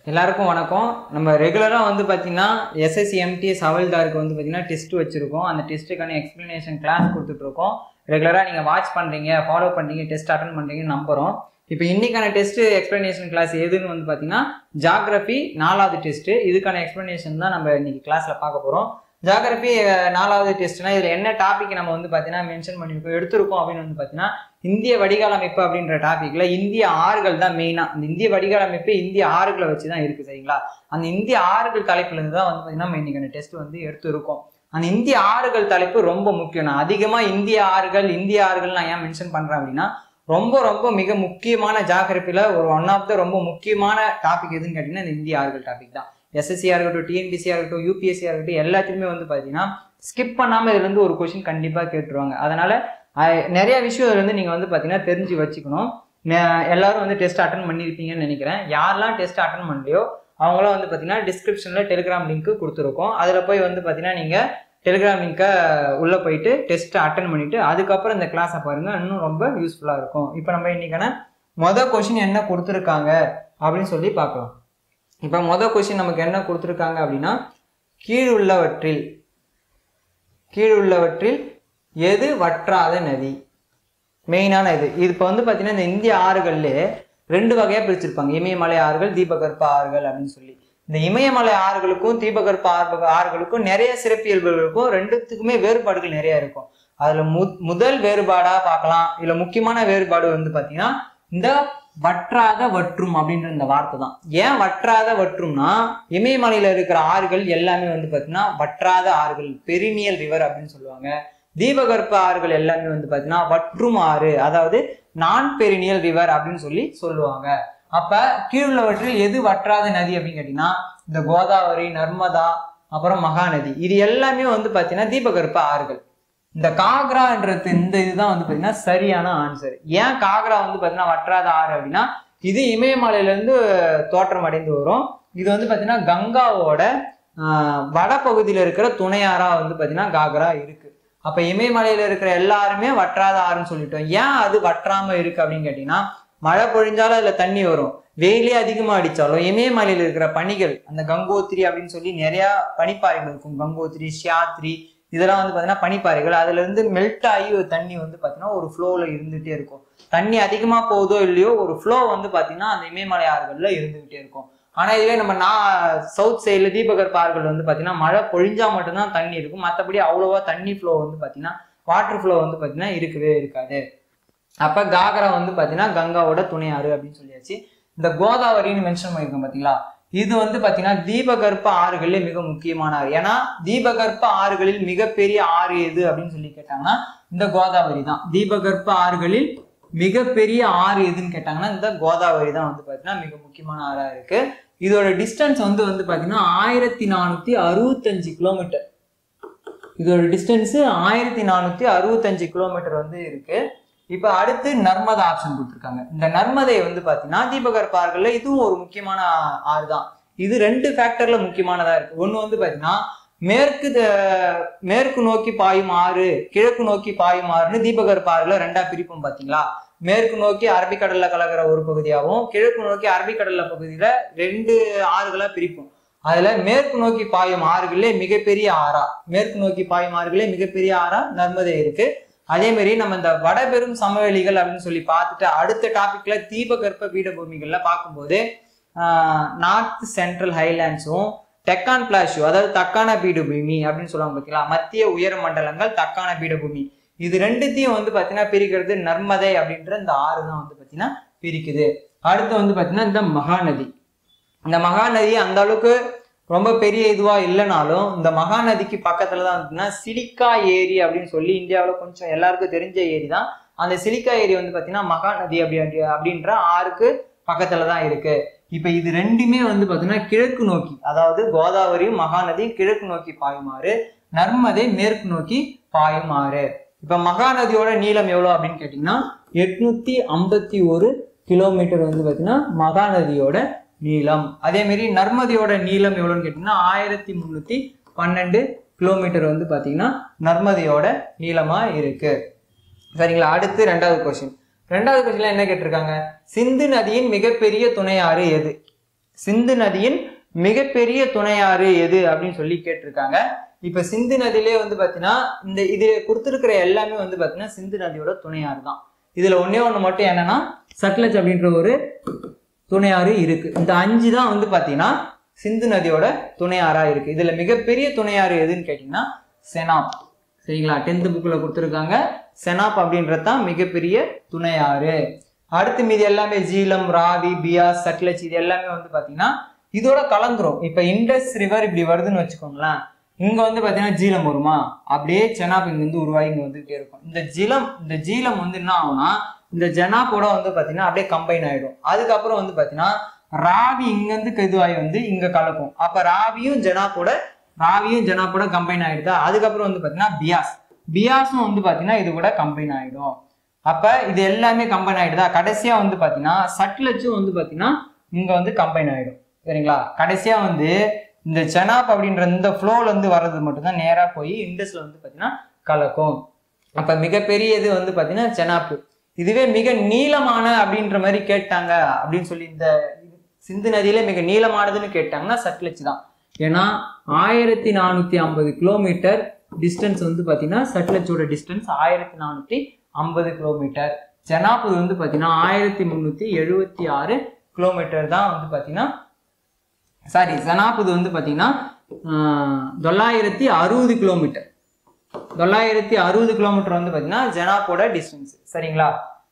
எல்லாருக்கும் வணக்கம் நம்ம ரெகுலராக வந்து பார்த்தீங்கன்னா எஸ்எஸ்சி எம்டிஎஸ் ஹவல்தாருக்கு வந்து பார்த்தீங்கன்னா டெஸ்ட் வச்சுருக்கோம் அந்த டெஸ்ட்டுக்கான எக்ஸ்ப்ளனேஷன் கிளாஸ் கொடுத்துட்ருக்கோம் ரெகுலராக நீங்கள் வாட்ச் பண்ணுறீங்க ஃபாலோ பண்ணுறீங்க டெஸ்ட் அட்டன் பண்ணுறீங்கன்னு நம்புகிறோம் இப்போ இன்னைக்கான டெஸ்ட் எக்ஸ்ப்ளனேஷன் கிளாஸ் எதுன்னு வந்து பார்த்தீங்கன்னா ஜாகிரபி நாலாவது டெஸ்ட்டு இதுக்கான எக்ஸ்ப்ளனேஷன் தான் நம்ம இன்னைக்கு கிளாஸில் பார்க்க போகிறோம் ஜாகிரபி நாலாவது டெஸ்ட்னா இதில் என்ன டாபிக் நம்ம வந்து பார்த்தீங்கன்னா மென்ஷன் பண்ணியிருக்கோம் எடுத்திருக்கோம் அப்படின்னு வந்து பார்த்தீங்கன்னா இந்திய வடிகால் அமைப்பு அப்படின்ற டாபிக்ல இந்திய ஆறுகள் தான் மெயினாக அந்த இந்திய வடிகால் அமைப்பு இந்திய ஆறுகளை வச்சு தான் இருக்குது சரிங்களா அந்த இந்திய ஆறுகள் தலைப்புல இருந்து தான் வந்து பார்த்தீங்கன்னா நம்ம இன்னைக்கான டெஸ்ட் வந்து எடுத்திருக்கோம் அந்த இந்திய ஆறுகள் தலைப்பு ரொம்ப முக்கியம் நான் அதிகமாக இந்திய ஆறுகள் இந்திய ஆறுகள் நான் ஏன் மென்ஷன் பண்ணுறேன் அப்படின்னா ரொம்ப ரொம்ப மிக முக்கியமான ஜாகிரபியில் ஒரு ஒன் ஆஃப் த ரொம்ப முக்கியமான டாபிக் எதுன்னு கேட்டிங்கன்னா இந்த இந்திய ஆறுகள் டாபிக் தான் எஸ்எஸ்சியாக இருக்கட்டும் டிஎன்பிசியாக இருக்கட்டும் யூபிஎஸ்சியாக இருக்கட்டும் எல்லாத்துலேயுமே வந்து பார்த்தீங்கன்னா ஸ்கிப் பண்ணாமல் இதுலேருந்து ஒரு கொஷின் கண்டிப்பாக கேட்டுருவாங்க அதனால் நிறைய விஷயம் இதுலேருந்து நீங்கள் வந்து பார்த்தீங்கன்னா தெரிஞ்சு வச்சுக்கணும் நெ- எல்லாரும் வந்து டெஸ்ட் அட்டன் பண்ணியிருப்பீங்கன்னு நினைக்கிறேன் யாரெல்லாம் டெஸ்ட் அட்டன் பண்ணலையோ அவங்களாம் வந்து பார்த்தீங்கன்னா டிஸ்கிரிப்ஷனில் டெலிகிராம் லிங்க் கொடுத்துருக்கோம் அதில் போய் வந்து பார்த்தீங்கன்னா நீங்கள் டெலிகிராம் லிங்க்கை உள்ளே போயிட்டு டெஸ்ட்டை அட்டன் பண்ணிவிட்டு அதுக்கப்புறம் இந்த கிளாஸை பாருங்கள் இன்னும் ரொம்ப யூஸ்ஃபுல்லாக இருக்கும் இப்போ நம்ம இன்னைக்கான மொதல் கொஷின் என்ன கொடுத்துருக்காங்க அப்படின்னு சொல்லி பார்க்கலாம் இப்போ மொதல் கொஷின் நமக்கு என்ன கொடுத்துருக்காங்க அப்படின்னா கீழுள்ளவற்றில் கீழுள்ளவற்றில் எது வற்றாத நதி மெயினான இது இது இப்போ வந்து பார்த்தீங்கன்னா இந்த இந்திய ஆறுகள்லே ரெண்டு வகையாக பிரிச்சிருப்பாங்க இமயமலை ஆறுகள் தீபகற்ப ஆறுகள் அப்படின்னு சொல்லி இந்த இமயமலை ஆறுகளுக்கும் தீபகற்ப ஆறு ஆறுகளுக்கும் நிறைய சிறப்பியல்புகள் இருக்கும் ரெண்டுத்துக்குமே வேறுபாடுகள் நிறைய இருக்கும் அதுல மு முதல் வேறுபாடா பார்க்கலாம் இதுல முக்கியமான வேறுபாடு வந்து பார்த்தீங்கன்னா இந்த வற்றாத வற்றும் அப்படின்ற இந்த வார்த்தை தான் ஏன் வற்றாத வற்றும்னா இமயமலையில இருக்கிற ஆறுகள் எல்லாமே வந்து பார்த்தீங்கன்னா வற்றாத ஆறுகள் பெரினியல் ரிவர் அப்படின்னு சொல்லுவாங்க தீபகற்ப ஆறுகள் எல்லாமே வந்து பார்த்தீங்கன்னா வற்றும் ஆறு அதாவது நான் பெரினியல் ரிவர் அப்படின்னு சொல்லி சொல்லுவாங்க அப்ப கீழுள்ளவற்றில் எது வற்றாத நதி அப்படின்னு கேட்டீங்கன்னா இந்த கோதாவரி நர்மதா அப்புறம் மகாநதி இது எல்லாமே வந்து பார்த்தீங்கன்னா தீபகற்ப ஆறுகள் இந்த காக்ரான்றது இந்த இதுதான் வந்து பார்த்தீங்கன்னா சரியான ஆன்சர் ஏன் காக்ரா வந்து பார்த்தீங்கன்னா வற்றாத ஆறு அப்படின்னா இது இமயமலையிலேருந்து தோற்றம் அடைந்து வரும் இது வந்து பார்த்தீங்கன்னா கங்காவோட ஆஹ், வடபகுதியில் இருக்கிற துணையாறா வந்து பார்த்தீங்கன்னா காக்ரா இருக்கு அப்ப இமயமலையில இருக்கிற எல்லாருமே வற்றாத ஆறுன்னு சொல்லிட்டோம் ஏன் அது வற்றாம இருக்கு அப்படின்னு கேட்டீங்கன்னா மழை பொழிஞ்சாலும் அதுல தண்ணி வரும் வெயிலே அதிகமா அடிச்சாலும் இமயமலையில இருக்கிற பனிகள் அந்த கங்கோத்திரி அப்படின்னு சொல்லி நிறைய பனிப்பாறைகள் இருக்கும் கங்கோத்திரி ஷியாத்ரி இதெல்லாம் வந்து பார்த்தீங்கன்னா பனிப்பாறைகள் அதுல இருந்து மெல்ட் ஆகி ஒரு தண்ணி வந்து பார்த்தீங்கன்னா ஒரு ஃப்ளோவில் இருந்துகிட்டே இருக்கும் தண்ணி அதிகமாக போகுதோ இல்லையோ ஒரு ஃப்ளோ வந்து பார்த்தீங்கன்னா அந்த இமயமலை ஆறுகளில் இருந்துகிட்டே இருக்கும் ஆனால் இதுவே நம்ம நான் சவுத் சைடில் தீபகற்ப ஆறுகள் வந்து பார்த்தீங்கன்னா மழை பொழிஞ்சா மட்டும்தான் தண்ணி இருக்கும் மற்றபடி அவ்வளோவா தண்ணி ஃப்ளோ வந்து பார்த்தீங்கன்னா வாட்டர் ஃப்ளோ வந்து பார்த்தீங்கன்னா இருக்கவே இருக்காது அப்போ காகரா வந்து பார்த்தீங்கன்னா கங்காவோட துணை ஆறு அப்படின்னு சொல்லியாச்சு இந்த கோதாவரின்னு மென்ஷன் பண்ணியிருக்கோம் பார்த்தீங்களா இது வந்து பார்த்தீங்கன்னா தீபகற்ப ஆறுகளில் மிக முக்கியமான ஆறு ஏன்னா தீபகற்ப ஆறுகளில் மிகப்பெரிய ஆறு எது அப்படின்னு சொல்லி கேட்டாங்கன்னா இந்த கோதாவரி தான் தீபகற்ப ஆறுகளில் மிகப்பெரிய ஆறு எதுன்னு கேட்டாங்கன்னா இந்த கோதாவரி தான் வந்து பார்த்தீங்கன்னா மிக முக்கியமான ஆறா இருக்கு இதோட டிஸ்டன்ஸ் வந்து வந்து பார்த்தீங்கன்னா ஆயிரத்தி நானூற்றி அறுபத்தஞ்சு கிலோமீட்டர் இதோட டிஸ்டன்ஸ் ஆயிரத்தி நானூற்றி அறுபத்தஞ்சு கிலோமீட்டர் வந்து இருக்கு இப்போ அடுத்து நர்மதா ஆப்ஷன் கொடுத்துருக்காங்க இந்த நர்மதை வந்து பார்த்தீங்கன்னா தீபகற்ப ஆறுகளில் இதுவும் ஒரு முக்கியமான ஆ- ஆறு தான் இது ரெண்டு ஃபேக்டர்ல முக்கியமானதா இருக்கு ஒன்று வந்து பார்த்தீங்கன்னா மேற்கு த- மேற்கு நோக்கி பாயும் ஆறு கிழக்கு நோக்கி பாயும் ஆறுன்னு தீபகற்ப ஆறுல ரெண்டா பிரிப்போம் பார்த்தீங்களா மேற்கு நோக்கி அரபிக்கடல்ல கலக்கிற ஒரு பகுதியாகவும் கிழக்கு நோக்கி அரபிக்கடல்ல பகுதியில ரெண்டு ஆறுகளா பிரிப்போம் அதுல மேற்கு நோக்கி பாயும் ஆறுகளே மிகப்பெரிய ஆறா மேற்கு நோக்கி பாயும் ஆறுகளே மிகப்பெரிய ஆறா நர்மதை இருக்கு அதே மாதிரி நம்ம இந்த வடபெரும் சமவெளிகள் அப்படின்னு சொல்லி பார்த்துட்டு அடுத்த டாபிக்ல தீபகற்ப பீடபூமிகள்ல பார்க்கும்போது நார்த் சென்ட்ரல் ஹைலாண்ட்ஸும் டெக்கான் பிளாஷு அதாவது தக்கான பீடபூமி அப்படின்னு சொல்லுவாங்க பார்த்தீங்களா மத்திய உயர மண்டலங்கள் தக்கான பீடபூமி இது ரெண்டுத்தையும் வந்து பார்த்தீங்கன்னா பிரிக்கிறது நர்மதை அப்படின்ற இந்த ஆறு தான் வந்து பார்த்தீங்கன்னா பிரிக்குது அடுத்து வந்து பார்த்தீங்கன்னா இந்த மகாநதி இந்த மகாநதி அந்த அளவுக்கு ரொம்ப பெரிய இதுவா இல்லைனாலும் இந்த மகாநதிக்கு பக்கத்துல தான் வந்துன்னா சிலிக்கா ஏரி அப்படின்னு சொல்லி இந்தியாவில் கொஞ்சம் எல்லாருக்கும் தெரிஞ்ச ஏரி தான் அந்த சிலிக்கா ஏரி வந்து பார்த்தீங்கன்னா மகாநதி அப்படி அப்படி- அப்படின்ற ஆறுக்கு பக்கத்துல தான் இருக்கு இப்போ இது ரெண்டுமே வந்து பார்த்தீங்கன்னா கிழக்கு நோக்கி அதாவது கோதாவரியும் மகாநதியும் கிழக்கு நோக்கி பாயுமாறு நர்மதை மேற்கு நோக்கி பாயுமாறு இப்போ மகாநதியோட நீளம் எவ்வளோ அப்படின்னு கேட்டிங்கன்னா எட்நூத்தி ஐம்பத்தி ஒரு கிலோமீட்டர் வந்து பார்த்தீங்கன்னா மகாநதியோட நீளம் அதே மாதிரி நர்மதியோட நீளம் எவ்வளோன்னு கேட்டிங்கன்னா ஆயிரத்தி முந்நூற்றி பன்னெண்டு கிலோமீட்டர் வந்து பார்த்தீங்கன்னா நர்மதியோட நீளமா இருக்கு சரிங்களா அடுத்து ரெண்டாவது கொஸ்டின் ரெண்டாவது கொஸ்டின்ல என்ன கேட்டிருக்காங்க சிந்து நதியின் மிகப்பெரிய துணையாறு எது சிந்து நதியின் மிகப்பெரிய துணையாறு எது அப்படின்னு சொல்லி கேட்டிருக்காங்க இப்ப சிந்து நதியிலே வந்து பாத்தீங்கன்னா இந்த இது கொடுத்துருக்கிற எல்லாமே வந்து பாத்தீங்கன்னா சிந்து நதியோட துணையாறு தான் இதுல ஒண்ணே ஒண்ணு மட்டும் என்னன்னா சட்லஜ் அப்படின்ற ஒரு துணையாறு இருக்கு இந்த அஞ்சு தான் வந்து பாத்தீங்கன்னா சிந்து நதியோட துணையாறா இருக்கு இதுல மிகப்பெரிய துணையாறு எதுன்னு கேட்டீங்கன்னா செனாப் சரிங்களா டென்த் புக்கில் கொடுத்துருக்காங்க செனாப் அப்படின்றது தான் மிகப்பெரிய துணையாறு அடுத்து மீதி எல்லாமே ஜீலம் ராவி பியாஸ் சட்லஜ் இது எல்லாமே வந்து பாத்தீங்கன்னா இதோட கலந்துரும் இப்ப இண்டஸ் ரிவர் இப்படி வருதுன்னு வச்சுக்கோங்களேன் இங்க வந்து பாத்தீங்கன்னா ஜீலம் வருமா அப்படியே செனாப் இங்க வந்து உருவாகி இங்க வந்துகிட்டே இருக்கும் இந்த ஜீலம் இந்த ஜீலம் வந்து என்ன ஆகும்னா இந்த ஜெனாப்போட வந்து பாத்தீங்கன்னா அப்படியே கம்பைன் ஆயிடும் அதுக்கப்புறம் வந்து பாத்தீங்கன்னா ராவி இங்க இருந்து இதுவாகி வந்து இங்க கலக்கும் அப்ப ராவியும் ஜெனாப்போட ராவியும் ஜெனாப்போட கம்பைன் ஆயிடுதா அதுக்கப்புறம் வந்து பாத்தீங்கன்னா பியாஸ் பியாஸும் வந்து பாத்தீங்கன்னா இது கூட கம்பைன் ஆயிடும் அப்ப இது எல்லாமே கம்பைன் ஆயிடுதா கடைசியா வந்து பாத்தீங்கன்னா சட்லச்சும் வந்து பாத்தீங்கன்னா இங்க வந்து கம்பைன் ஆயிடும் சரிங்களா கடைசியா வந்து இந்த செனாப் அப்படின்ற இந்த ஃப்ளோல இருந்து வர்றது மட்டும்தான் நேரா போய் இண்டஸ்ல வந்து பாத்தீங்கன்னா கலக்கும் அப்ப மிகப்பெரியது வந்து பாத்தீங்கன்னா செனாப்பு இதுவே மிக நீளமான அப்படின்ற மாதிரி கேட்டாங்க அப்படின்னு சொல்லி இந்த சிந்து நதியில மிக நீளமானதுன்னு கேட்டாங்கன்னா சட்லஜ் தான் ஏன்னா ஆயிரத்தி நானூத்தி ஐம்பது கிலோமீட்டர் டிஸ்டன்ஸ் வந்து பாத்தீங்கன்னா சட்லஜோட டிஸ்டன்ஸ் ஆயிரத்தி நானூத்தி ஐம்பது கிலோமீட்டர் ஜனாபுது வந்து பாத்தீங்கன்னா ஆயிரத்தி முந்நூத்தி எழுபத்தி ஆறு கிலோமீட்டர் தான் வந்து பாத்தீங்கன்னா சாரி ஜனாபுது வந்து பாத்தீங்கன்னா ஆஹ், தொள்ளாயிரத்தி அறுபது கிலோமீட்டர் தொள்ளாயிரத்தி அறுபது கிலோமீட்டர் வந்து பாத்தீங்கன்னா ஜனாப்போட டிஸ்டன்ஸ் சரிங்களா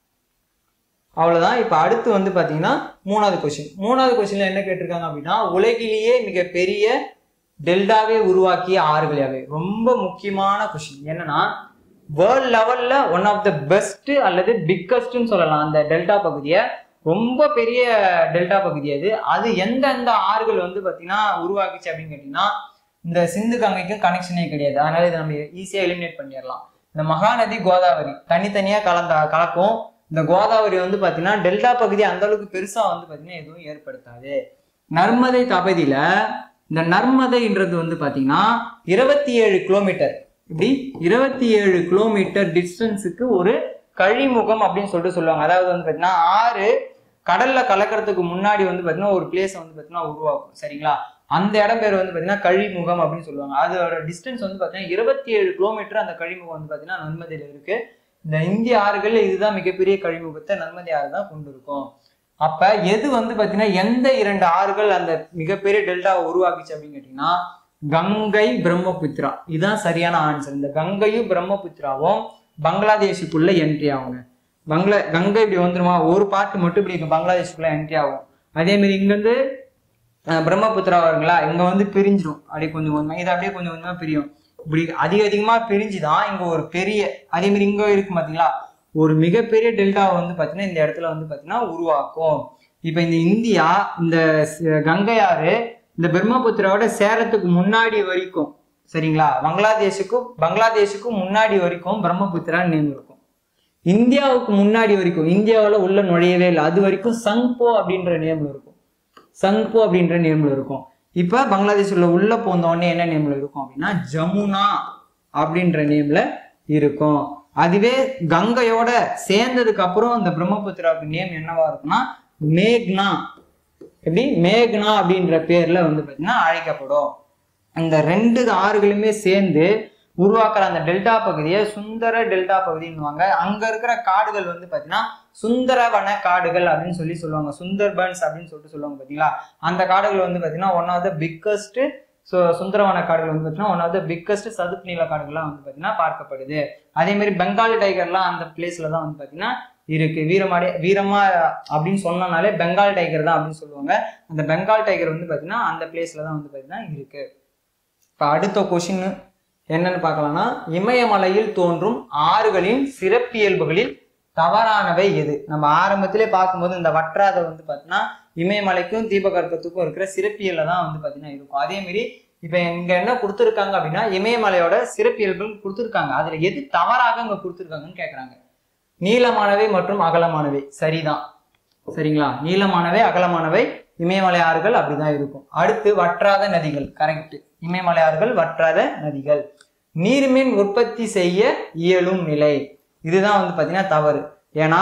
அவ்வளவுதான் இப்ப அடுத்து வந்து பாத்தீங்கன்னா மூணாவது கொஸ்டின் மூணாவது கொஸ்டின்ல என்ன கேட்டிருக்காங்க அப்படின்னா உலகிலேயே மிகப்பெரிய டெல்டாவே உருவாக்கிய ஆறுகள் யாவை ரொம்ப முக்கியமான கொஸ்டின் என்னன்னா வேர்ல்ட் லெவல்ல ஒன் ஆஃப் த பெஸ்ட் அல்லது பிக்கஸ்ட்னு சொல்லலாம் அந்த டெல்டா பகுதியை ரொம்ப பெரிய டெல்டா பகுதி அது அது எந்தெந்த ஆறுகள் வந்து பாத்தீங்கன்னா உருவாக்குச்சு அப்படின்னு கேட்டீங்கன்னா இந்த சிந்து கங்கைக்கும் கனெக்ஷனே கிடையாது அதனால இதை நம்ம ஈஸியா எலிமினேட் பண்ணிடலாம் இந்த மகாநதி கோதாவரி தனித்தனியா கலந்த கலக்கும் இந்த கோதாவரி வந்து பாத்தீங்கன்னா டெல்டா பகுதி அந்த அளவுக்கு பெருசா வந்து பாத்தீங்கன்னா எதுவும் ஏற்படுத்தாது நர்மதை தபதியில இந்த நர்மதைன்றது வந்து பாத்தீங்கன்னா இருபத்தி ஏழு கிலோமீட்டர் இப்படி இருபத்தி ஏழு கிலோமீட்டர் டிஸ்டன்ஸுக்கு ஒரு கழிமுகம் அப்படின்னு சொல்லிட்டு சொல்லுவாங்க அதாவது வந்து பாத்தீங்கன்னா ஆறு கடல்ல கலக்கிறதுக்கு முன்னாடி வந்து பாத்தீங்கன்னா ஒரு பிளேஸ் வந்து பாத்தீங்கன்னா உருவாக்கும் சரிங்களா அந்த இடம் பேர் வந்து பாத்தீங்கன்னா கழிமுகம் அப்படின்னு சொல்லுவாங்க அதோட டிஸ்டன்ஸ் வந்து பாத்தீங்கன்னா இருபத்தி ஏழு கிலோமீட்டர் அந்த கழிமுகம் வந்து பாத்தீங்கன்னா நன்மதியில இருக்கு இந்த இந்திய ஆறுகள்ல இதுதான் மிகப்பெரிய கழிமுகத்தை நன்மதி ஆறு தான் கொண்டு இருக்கும் அப்ப எது வந்து பாத்தீங்கன்னா எந்த இரண்டு ஆறுகள் அந்த மிகப்பெரிய டெல்டாவை உருவாக்குச்சு அப்படின்னு கேட்டீங்கன்னா கங்கை பிரம்மபுத்திரா இதுதான் சரியான ஆன்சர் இந்த கங்கையும் பிரம்மபுத்திராவும் பங்களாதேஷுக்குள்ள என்ட்ரி ஆகுங்க பங்களா கங்கை இப்படி வந்துருமா ஒரு பார்ட் மட்டும் இப்படி இங்க பங்களாதேஷுக்குள்ள என்ட்ரி ஆகும் அதே மாதிரி இங்க இருந்து அஹ், பிரம்மபுத்திரா வருங்களா இங்க வந்து பிரிஞ்சிடும் அப்படியே கொஞ்சம் கொஞ்சமா இது அப்படியே கொஞ்சம் கொஞ்சமா பிரியும் இப்படி அதிக அதிகமா பிரிஞ்சுதான் இங்க ஒரு பெரிய அதே மாதிரி இங்க இருக்கு பாத்தீங்களா ஒரு மிகப்பெரிய டெல்டாவை வந்து பாத்தீங்கன்னா இந்த இடத்துல வந்து பாத்தீங்கன்னா உருவாக்கும் இப்ப இந்த இந்தியா இந்த ஸ்- கங்கையாறு இந்த பிரம்மபுத்திராவோட சேரத்துக்கு முன்னாடி வரைக்கும் சரிங்களா பங்களாதேஷுக்கும் பங்களாதேஷுக்கும் முன்னாடி வரைக்கும் பிரம்மபுத்திரா நேம் இருக்கும் இந்தியாவுக்கு முன்னாடி வரைக்கும் இந்தியாவுல உள்ள நுழையவே இல்லை அது வரைக்கும் சங்போ அப்படின்ற நேம்ல இருக்கும் சங்போ அப்படின்ற நேம்ல இருக்கும் இப்ப பங்களாதேஷ்ல உள்ள போந்த உடனே என்ன நேம்ல இருக்கும் அப்படின்னா ஜமுனா அப்படின்ற நேம்ல இருக்கும் அதுவே கங்கையோட சேர்ந்ததுக்கு அப்புறம் அந்த பிரம்மபுத்திராவுக்கு நேம் என்னவா இருக்கும்னா மேக்னா எப்படி மேக்னா அப்படின்ற பேர்ல வந்து பாத்தீங்கன்னா அழைக்கப்படும் அந்த ரெண்டு ஆறுகளுமே சேர்ந்து உருவாக்குற அந்த டெல்டா பகுதியை சுந்தர டெல்டா பகுதின்னுவாங்க அங்க இருக்கிற காடுகள் வந்து பாத்தீங்கன்னா சுந்தரவன காடுகள் அப்படின்னு சொல்லி சொல்லுவாங்க சுந்தர்பன்ஸ் அப்படின்னு சொல்லிட்டு சொல்லுவாங்க பாத்தீங்களா அந்த காடுகள் வந்து பாத்தீங்கன்னா one of the biggest so சுந்தரவன காடுகள் வந்து பார்த்தீங்கன்னா ஒன் ஆஃப் த பிக்கஸ்ட் சதுப்பு நில காடுகள்லாம் வந்து பார்த்தீங்கன்னா பார்க்கப்படுது அதே மாதிரி பெங்கால் டைகர்லாம் அந்த பிளேஸ்ல தான் வந்து பார்த்தீங்கன்னா இருக்கு வீரமாடே வீரமா அப்படின்னு சொன்னனாலே பெங்கால் டைகர் தான் அப்படின்னு சொல்லுவாங்க அந்த பெங்கால் டைகர் வந்து பார்த்தீங்கன்னா அந்த பிளேஸ்ல தான் வந்து பார்த்தீங்கன்னா இருக்கு இப்போ அடுத்த கொஷின் என்னன்னு பார்க்கலாம்னா இமயமலையில் தோன்றும் ஆறுகளின் சிறப்பியல்புகளில் தவறானவை எது நம்ம ஆரம்பத்திலே பார்க்கும்போது இந்த வற்றாத வந்து பார்த்தீங்கன்னா இமயமலைக்கும் தீபகற்பத்துக்கும் இருக்கிற சிறப்பியல்ல தான் வந்து பார்த்தீங்கன்னா இருக்கும் அதே மாதிரி இப்போ இங்க என்ன கொடுத்துருக்காங்க அப்படின்னா இமயமலையோட சிறப்பியல்புகள் கொடுத்துருக்காங்க அதுல எது தவறாக இங்க கொடுத்துருக்காங்கன்னு கேட்குறாங்க நீளமானவை மற்றும் அகலமானவை சரிதான் சரிங்களா நீளமானவை அகலமானவை இமயமலை ஆறுகள் அப்படிதான் இருக்கும் அடுத்து வற்றாத நதிகள் கரெக்ட் இமயமலை ஆறுகள் வற்றாத நதிகள் நீர்மின் உற்பத்தி செய்ய இயலும் நிலை இதுதான் வந்து பாத்தீங்கன்னா தவறு ஏன்னா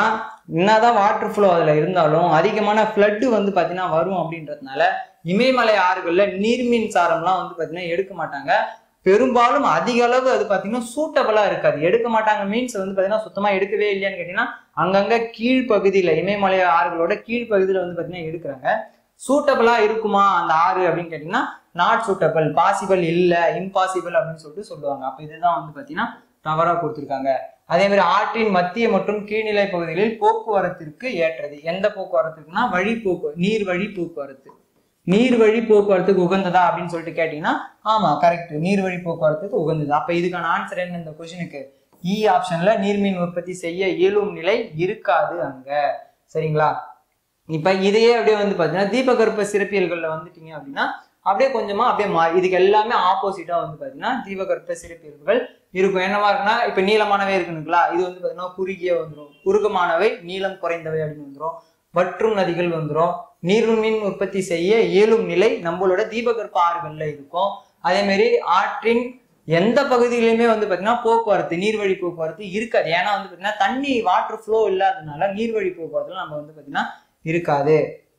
என்னதான் வாட்டர் ஃப்ளோ அதில் இருந்தாலும் அதிகமான ஃப்ளட்டு வந்து பார்த்தீங்கன்னா வரும் அப்படின்றதுனால இமயமலை ஆறுகளில் நீர்மின் சாரம்லாம் வந்து பார்த்தீங்கன்னா எடுக்க மாட்டாங்க பெரும்பாலும் அதிக அளவு அது பார்த்தீங்கன்னா சூட்டபிளாக இருக்காது எடுக்க மாட்டாங்க மீன்ஸ் வந்து பார்த்தீங்கன்னா சுத்தமாக எடுக்கவே இல்லையான்னு கேட்டிங்கன்னா அங்கங்கே கீழ்ப்பகுதியில் இமயமலை ஆறுகளோட கீழ்ப்பகுதியில் வந்து பார்த்தீங்கன்னா எடுக்கிறாங்க சூட்டபிளாக இருக்குமா அந்த ஆறு அப்படின்னு கேட்டிங்கன்னா நாட் சூட்டபிள் பாசிபிள் இல்லை இம்பாசிபிள் அப்படின்னு சொல்லிட்டு சொல்லுவாங்க அப்போ இதுதான் வந்து பார்த்தீங்கன்னா தவறாக கொடுத்துருக்காங்க அதே மாதிரி ஆற்றின் மத்திய மற்றும் கீழ்நிலை பகுதிகளில் போக்குவரத்திற்கு ஏற்றது எந்த போக்குவரத்துக்குன்னா வழி போக்கு நீர் வழி போக்குவரத்து நீர் வழி போக்குவரத்துக்கு உகந்ததா அப்படின்னு சொல்லிட்டு கேட்டீங்கன்னா ஆமா கரெக்ட் நீர் வழி போக்குவரத்துக்கு உகந்தது அப்ப இதுக்கான ஆன்சர் என்ன இந்த கொஸ்டினுக்கு இ ஆப்ஷன்ல நீர்மீன் உற்பத்தி செய்ய இயலும் நிலை இருக்காது அங்க சரிங்களா இப்ப இதையே அப்படியே வந்து பாத்தீங்கன்னா தீபகற்ப சிறப்பியல்கள்ல வந்துட்டீங்க அப்படின்னா அப்படியே கொஞ்சமா அப்படியே மாறி இதுக்கு எல்லாமே ஆப்போசிட்டா வந்து பாத்தீங்கன்னா தீபகற்ப சிறப்பியல்புகள் இருக்கும் என்னவா இருக்குன்னா இப்ப நீளமானவை இருக்குங்களா இது வந்து பாத்தீங்கன்னா குறுகிய வந்துடும் குறுகமானவை நீளம் குறைந்தவை அப்படின்னு வந்துடும் வற்றும் நதிகள் வந்துடும் நீர்மின் உற்பத்தி செய்ய இயலும் நிலை நம்மளோட தீபகற்ப ஆறுகள்ல இருக்கும் அதே மாதிரி ஆற்றின் எந்த பகுதியிலுமே வந்து பாத்தீங்கன்னா போக்குவரத்து நீர்வழி போக்குவரத்து இருக்காது ஏன்னா வந்து பாத்தீங்கன்னா தண்ணி வாட்டர் ஃப்ளோ இல்லாததுனால நீர்வழி போக்குவரத்துல நம்ம வந்து பாத்தீங்கன்னா இருக்காது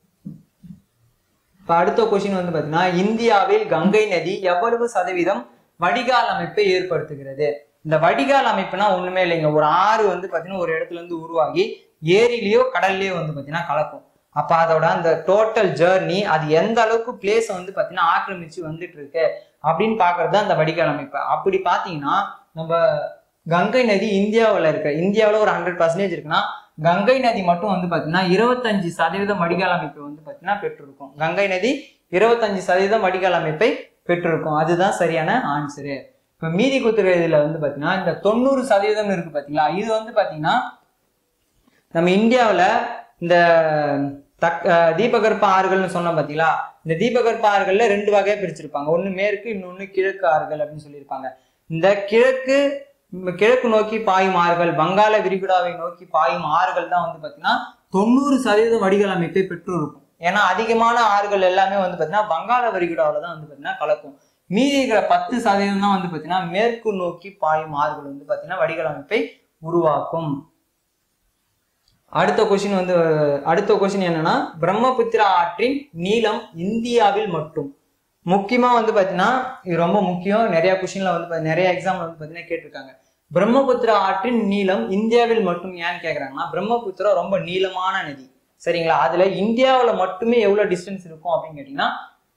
இப்ப அடுத்த கொஸ்டின் வந்து பாத்தீங்கன்னா இந்தியாவில் கங்கை நதி எவ்வளவு சதவீதம் வடிகால் அமைப்பை ஏற்படுத்துகிறது இந்த வடிகால் அமைப்புனா ஒண்ணுமே இல்லைங்க ஒரு ஆறு வந்து பாத்தீங்கன்னா ஒரு இடத்துல இருந்து உருவாகி ஏரியிலயோ கடல்லயோ வந்து பாத்தீங்கன்னா கலக்கும் அப்ப அதோட அந்த டோட்டல் ஜேர்னி அது எந்த அளவுக்கு பிளேஸ் வந்து பாத்தீங்கன்னா ஆக்கிரமிச்சு வந்துட்டு இருக்கு அப்படின்னு பாக்குறது தான் அந்த வடிகால் அமைப்பு அப்படி பாத்தீங்கன்னா நம்ம கங்கை நதி இந்தியாவில் இருக்க இந்தியாவில் ஒரு ஹண்ட்ரட் பர்சன்டேஜ் இருக்குன்னா கங்கை நதி மட்டும் வந்து பாத்தீங்கன்னா இருபத்தஞ்சு சதவீதம் வடிகால் அமைப்பை வந்து பாத்தீங்கன்னா பெற்றிருக்கும் கங்கை நதி இருபத்தஞ்சு சதவீதம் வடிகால் அமைப்பை பெற்றிருக்கும் அதுதான் சரியான ஆன்சரு இப்ப மீதி குத்துற இதுல வந்து பாத்தீங்கன்னா இந்த தொண்ணூறு சதவீதம் இருக்கு பாத்தீங்களா இது வந்து பாத்தீங்கன்னா நம்ம இந்தியாவில் இந்த தக் அஹ் தீபகற்ப ஆறுகள்னு சொன்னோம் பார்த்தீங்களா இந்த தீபகற்ப ஆறுகள்ல ரெண்டு வகையா பிரிச்சிருப்பாங்க ஒன்று மேற்கு இன்னொன்று கிழக்கு ஆறுகள் அப்படின்னு சொல்லியிருப்பாங்க இந்த கிழக்கு ம், கிழக்கு நோக்கி பாயும் ஆறுகள் வங்காள விரிகுடாவை நோக்கி பாயும் ஆறுகள் தான் வந்து பார்த்தீங்கன்னா தொண்ணூறு சதவீதம் வடிகால் அமைப்பை பெற்று இருக்கும் ஏன்னா அதிகமான ஆறுகள் எல்லாமே வந்து பார்த்தீங்கன்னா வங்காள விரிகுடாவில் தான் வந்து பார்த்தீங்கன்னா கலக்கும் மீதி இருக்கிற பத்து சதவீதம் தான் வந்து பார்த்தீங்கன்னா மேற்கு நோக்கி பாயும் ஆறுகள் வந்து பார்த்தீங்கன்னா வடிகால் அமைப்பை உருவாக்கும் அடுத்த கொஸ்டின் வந்து அடுத்த கொஸ்டின் என்னன்னா பிரம்மபுத்திரா ஆற்றின் நீளம் இந்தியாவில் மட்டும் முக்கியமா வந்து பாத்தீங்கன்னா இது ரொம்ப முக்கியம் நிறைய கொஸ்டின்ல வந்து பாத்தீங்கன்னா, நிறைய எக்ஸாம்ல வந்து பாத்தீங்கன்னா கேட்டிருக்காங்க பிரம்மபுத்திரா ஆற்றின் நீளம் இந்தியாவில் மட்டும் ஏன்னு கேக்குறாங்கன்னா பிரம்மபுத்திரா ரொம்ப நீளமான நதி சரிங்களா அதுல இந்தியாவுல மட்டுமே எவ்வளவு டிஸ்டன்ஸ் இருக்கும் அப்படின்னு கேட்டீங்கன்னா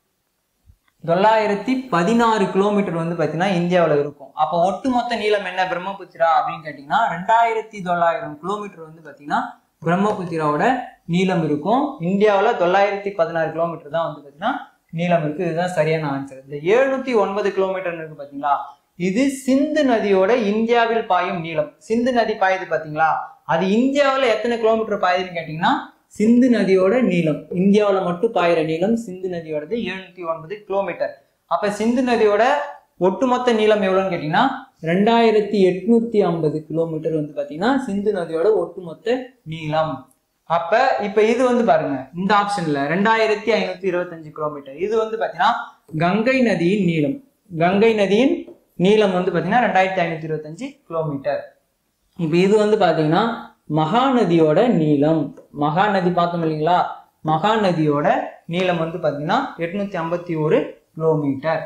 தொள்ளாயிரத்தி பதினாறு கிலோமீட்டர் வந்து பார்த்தீங்கன்னா இந்தியாவில் இருக்கும் அப்போ ஒட்டுமொத்த நீளம் என்ன பிரம்மபுத்திரா அப்படின்னு கேட்டிங்கன்னா ரெண்டாயிரத்தி தொள்ளாயிரம் கிலோமீட்டர் வந்து பார்த்தீங்கன்னா பிரம்மபுத்திராவோட நீளம் இருக்கும் இந்தியாவில் தொள்ளாயிரத்தி பதினாறு கிலோமீட்டர் தான் வந்து பார்த்தீங்கன்னா நீளம் இருக்கு இதுதான் சரியான ஆன்சர் இந்த எழுநூத்தி ஒன்பது கிலோமீட்டர் இருக்கு பார்த்தீங்களா இது சிந்து நதியோட இந்தியாவில் பாயும் நீளம் சிந்து நதி பாயுது பார்த்தீங்களா அது இந்தியாவில் எத்தனை கிலோமீட்டர் பாயுதுன்னு கேட்டிங்கன்னா சிந்து நதியோட நீளம் இந்தியாவில் மட்டும் பாயிற நீளம் சிந்து நதியோடது எழுநூத்தி ஒன்பது கிலோமீட்டர் அப்ப சிந்து நதியோட ஒட்டுமொத்த நீளம் எவ்வளோன்னு கேட்டீங்கன்னா ரெண்டாயிரத்தி எட்நூத்தி ஐம்பது கிலோமீட்டர் வந்து பாத்தீங்கன்னா சிந்து நதியோட ஒட்டுமொத்த நீளம் அப்ப இப்ப இது வந்து பாருங்க இந்த ஆப்ஷன்ல ரெண்டாயிரத்தி ஐநூத்தி இருபத்தஞ்சு கிலோமீட்டர் இது வந்து பாத்தீங்கன்னா கங்கை நதியின் நீளம் கங்கை நதியின் நீளம் வந்து பாத்தீங்கன்னா ரெண்டாயிரத்தி ஐநூத்தி இருபத்தஞ்சு கிலோமீட்டர் இப்போ இது வந்து பாத்தீங்கன்னா மகாநதியோட நீளம் மகாநதி பார்த்தோம் இல்லைங்களா மகாநதியோட நீளம் வந்து பாத்தீங்கன்னா எட்நூத்தி ஐம்பத்தி ஒரு கிலோமீட்டர்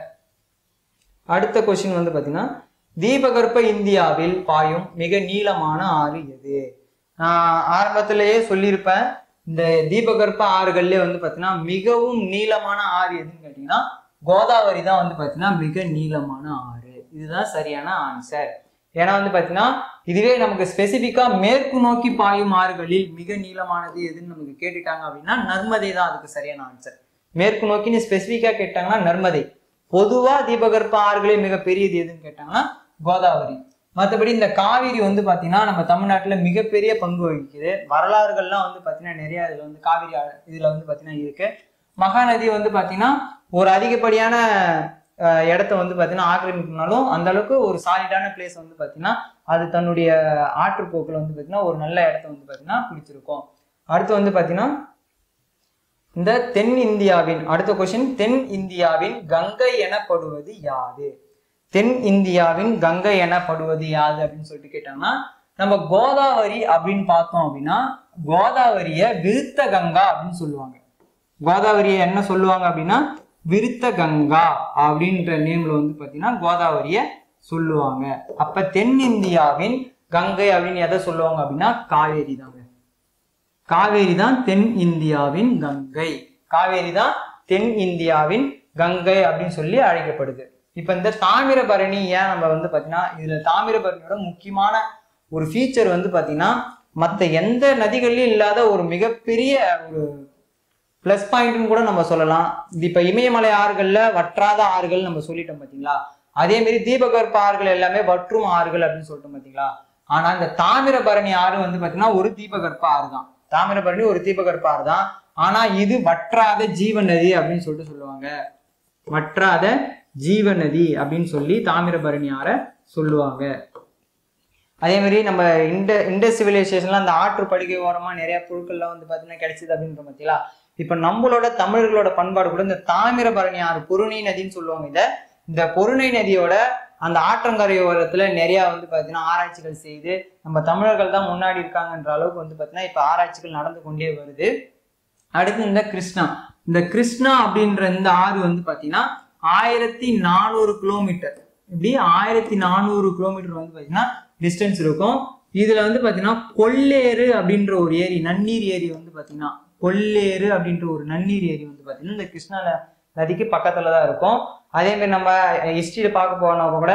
அடுத்த கொஸ்டின் வந்து பாத்தீங்கன்னா தீபகற்ப இந்தியாவில் பாயும் மிக நீளமான ஆறு எது நான் ஆரம்பத்திலேயே சொல்லியிருப்பேன் இந்த தீபகற்ப ஆறுகள்ல வந்து பாத்தீங்கன்னா மிகவும் நீளமான ஆறு எதுன்னு கேட்டீங்கன்னா கோதாவரி தான் வந்து பாத்தீங்கன்னா மிக நீளமான ஆறு இதுதான் சரியான ஆன்சர் ஏன்னா வந்து பாத்தீங்கன்னா இதுவே நமக்கு ஸ்பெசிஃபிக்கா மேற்கு நோக்கி பாயும் ஆறுகளில் மிக நீளமானது எதுன்னு நமக்கு கேட்டுட்டாங்க அப்படின்னா நர்மதை தான் அதுக்கு சரியான ஆன்சர் மேற்கு நோக்கின்னு ஸ்பெசிஃபிக்கா கேட்டாங்கன்னா நர்மதை பொதுவா தீபகற்ப ஆறுகளே மிக பெரியது எதுன்னு கேட்டாங்கன்னா கோதாவரி மற்றபடி இந்த காவிரி வந்து பாத்தீங்கன்னா நம்ம தமிழ்நாட்டுல மிகப்பெரிய பங்கு வகிக்குது வரலாறுகள்லாம் வந்து பாத்தீங்கன்னா நிறைய இதுல வந்து காவிரி ஆறு- இதுல வந்து பாத்தீங்கன்னா இருக்கு மகாநதி வந்து பாத்தீங்கன்னா ஒரு அதிகப்படியான அஹ், இடத்த வந்து பாத்தீங்கன்னா ஆக்கிரமிப்புனாலும் அந்த அளவுக்கு ஒரு சாலிடான பிளேஸ் வந்து பாத்தீங்கன்னா அது தன்னுடைய ஆற்றுப்போக்கில் வந்து பாத்தீங்கன்னா ஒரு நல்ல இடத்த வந்து பாத்தீங்கன்னா பிடிச்சிருக்கும் அடுத்து வந்து பாத்தீங்கன்னா இந்த தென் இந்தியாவின் அடுத்த கொஸ்டின் தென் இந்தியாவின் கங்கை எனப்படுவது யாது தென் இந்தியாவின் கங்கை எனப்படுவது யாது அப்படின்னு சொல்லிட்டு கேட்டாங்கன்னா நம்ம கோதாவரி அப்படின்னு பார்த்தோம் அப்படின்னா கோதாவரிய விருத்த கங்கா அப்படின்னு சொல்லுவாங்க கோதாவரியை என்ன சொல்லுவாங்க அப்படின்னா விருத்த கங்கா அப்படின்ற நேம்ல வந்து பாத்தீங்கன்னா கோதாவரிய சொல்லுவாங்க அப்ப தென்னிந்தியாவின் கங்கை அப்படின்னு எதை சொல்லுவாங்க அப்படின்னா காவேரி தாங்க காவேரி தான் தென் இந்தியாவின் கங்கை காவேரி தான் தென் இந்தியாவின் கங்கை அப்படின்னு சொல்லி அழைக்கப்படுது இப்ப இந்த தாமிரபரணி ஏன் நம்ம வந்து பாத்தீங்கன்னா இதுல தாமிரபரணியோட முக்கியமான ஒரு ஃபீச்சர் வந்து பாத்தீங்கன்னா மத்த எந்த நதிகள்லயும் இல்லாத ஒரு மிகப்பெரிய ஒரு ப்ளஸ் பாயிண்ட்னு கூட நம்ம சொல்லலாம் இது இப்ப இமயமலை ஆறுகள்ல வற்றாத ஆறுகள் நம்ம சொல்லிட்டோம் பாத்தீங்களா அதே மாதிரி தீபகற்ப ஆறுகள் எல்லாமே வற்றும் ஆறுகள் அப்படின்னு சொல்லிட்டோம் பாத்தீங்களா ஆனா இந்த தாமிரபரணி ஆறு வந்து பாத்தீங்கன்னா ஒரு தீபகற்ப ஆறு தான் தாமிரபரணி ஒரு தீபகற்ப ஆறு தான் ஆனா இது வற்றாத ஜீவ நதி அப்படின்னு சொல்லிட்டு சொல்லுவாங்க வற்றாத ஜீவ நதி அப்படின்னு சொல்லி தாமிரபரணி ஆறை சொல்லுவாங்க அதே மாதிரி நம்ம இந்த இந்த சிவிலைசேஷன்ல அந்த ஆற்று படுகை ஓரமா நிறைய பொருட்கள்லாம் வந்து பாத்தீங்கன்னா கிடைச்சது அப்படின்ற பார்த்தீங்களா இப்ப நம்மளோட தமிழர்களோட பண்பாடு கூட இந்த தாமிரபரணி ஆறு பொருணை நதின்னு சொல்லுவாங்க இத இந்த பொருணை நதியோட அந்த ஆற்றங்கரை ஓரத்துல நிறைய வந்து பாத்தீங்கன்னா ஆராய்ச்சிகள் செய்து நம்ம தமிழர்கள் தான் முன்னாடி இருக்காங்கன்ற அளவுக்கு வந்து பாத்தீங்கன்னா இப்ப ஆராய்ச்சிகள் நடந்து கொண்டே வருது அடுத்து இந்த கிருஷ்ணா இந்த கிருஷ்ணா அப்படின்ற இந்த ஆறு வந்து பாத்தீங்கன்னா ஆயிரத்தி நானூறு கிலோமீட்டர் இப்படி ஆயிரத்தி நானூறு கிலோமீட்டர் வந்து பாத்தீங்கன்னா டிஸ்டன்ஸ் இருக்கும் இதுல வந்து பாத்தீங்கன்னா கொல்லேறு அப்படின்ற ஒரு ஏரி நன்னீர் ஏரி வந்து பாத்தீங்கன்னா கொல்லேறு அப்படின்ற ஒரு நன்னீர் ஏரி வந்து பாத்தீங்கன்னா இந்த கிருஷ்ணா ந- நதிக்கு பக்கத்துல தான் இருக்கும் அதே மாதிரி நம்ம ஹிஸ்டரியில பார்க்க போனா கூட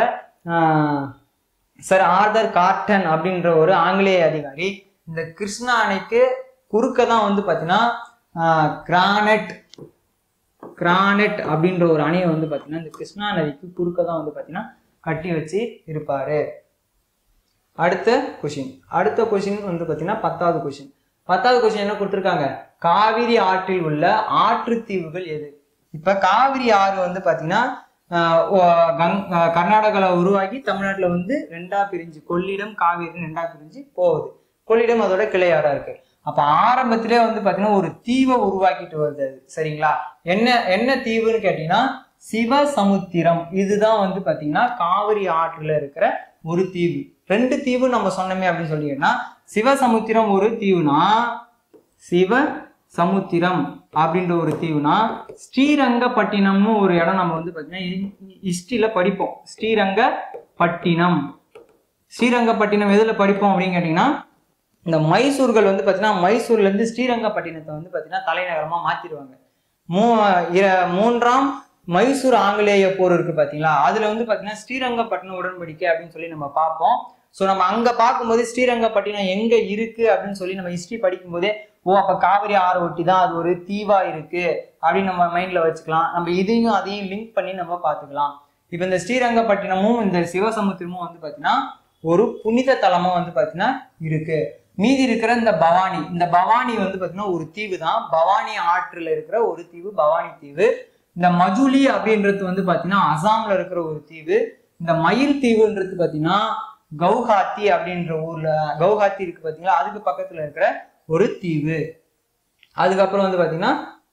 சார் ஆர்தர் கார்டன் அப்படின்ற ஒரு ஆங்கிலேய அதிகாரி இந்த கிருஷ்ணா அணைக்கு குறுக்க தான் வந்து பாத்தீங்கன்னா கிரானட் கிரானட் அப்படின்ற ஒரு அணையை வந்து பாத்தீங்கன்னா இந்த கிருஷ்ணா நதிக்கு குறுக்க தான் வந்து பாத்தீங்கன்னா கட்டி வச்சு இருப்பாரு அடுத்த கொஷின் அடுத்த கொஷின் வந்து பாத்தீங்கன்னா பத்தாவது கொஷின் பத்தாவது கொஷின் என்ன கொடுத்துருக்காங்க காவிரி ஆற்றில் உள்ள ஆற்றுத்தீவுகள் எது இப்ப காவிரி ஆறு வந்து பாத்தீங்கன்னா ஆஹ் ஓ- கங் ஆஹ் கர்நாடகால உருவாகி தமிழ்நாட்டுல வந்து ரெண்டா பிரிஞ்சு கொள்ளிடம் காவிரி ரெண்டா பிரிஞ்சு போகுது கொள்ளிடம் அதோட கிளையாறா இருக்கு அப்ப ஆரம்பத்திலே வந்து பாத்தீங்கன்னா ஒரு தீவை உருவாக்கிட்டு வருது அது சரிங்களா என்ன என்ன தீவுன்னு கேட்டீங்கன்னா சிவசமுத்திரம் இதுதான் வந்து பாத்தீங்கன்னா காவிரி ஆற்றுல இருக்கிற ஒரு தீவு ரெண்டு தீவு நம்ம சொன்னோமே அப்படின்னு சொல்லிங்கன்னா சிவசமுத்திரம் ஒரு தீவுனா சிவ சமுத்திரம் அப்படின்ற ஒரு தீவுனா ஸ்ரீரங்கப்பட்டினம்னு ஒரு இடம் நம்ம வந்து பார்த்தீங்கன்னா ஹிஸ்டரியில படிப்போம் ஸ்ரீரங்கப்பட்டினம் ஸ்ரீரங்கப்பட்டினம் எதுல படிப்போம் அப்படின்னு கேட்டிங்கன்னா இந்த மைசூர்கள் வந்து பார்த்தீங்கன்னா மைசூர்ல இருந்து ஸ்ரீரங்கப்பட்டினத்தை வந்து பார்த்தீங்கன்னா தலைநகரமா மாத்திடுவாங்க மூ இர- மூன்றாம் மைசூர் ஆங்கிலேய போர் இருக்கு பாத்தீங்களா அதுல வந்து பாத்தீங்கன்னா ஸ்ரீரங்கப்பட்டினம் உடன்படிக்கை அப்படின்னு சொல்லி நம்ம பார்ப்போம் ஸோ நம்ம அங்க பார்க்கும்போது ஸ்ரீரங்கப்பட்டினம் எங்க இருக்கு அப்படின்னு சொல்லி நம்ம ஹிஸ்டரி படிக்கும்போதே ஓ அப்ப காவிரி ஆறு ஒட்டி தான் அது ஒரு தீவா இருக்கு அப்படின்னு நம்ம மைண்ட்ல வச்சுக்கலாம் நம்ம இதையும் அதையும் லிங்க் பண்ணி நம்ம பார்த்துக்கலாம் இப்போ இந்த ஸ்ரீரங்கப்பட்டினமும் இந்த சிவசமுத்திரமும் வந்து பாத்தீங்கன்னா ஒரு புனித தலமா வந்து பாத்தீங்கன்னா இருக்கு மீதி இருக்கிற இந்த பவானி இந்த பவானி வந்து பாத்தீங்கன்னா ஒரு தீவு தான் பவானி ஆற்றுல இருக்கிற ஒரு தீவு பவானி தீவு இந்த மஜுலி அப்படின்றது வந்து பாத்தீங்கன்னா அசாம்ல இருக்கிற ஒரு தீவு இந்த மயில் தீவுன்றது பாத்தீங்கன்னா கவுஹாத்தி அப்படின்ற ஊர்ல கவுஹாத்தி இருக்கு பாத்தீங்களா அதுக்கு பக்கத்துல இருக்கிற ஒரு தீவு அதுக்கப்புறம் வந்து பாத்தீங்கன்னா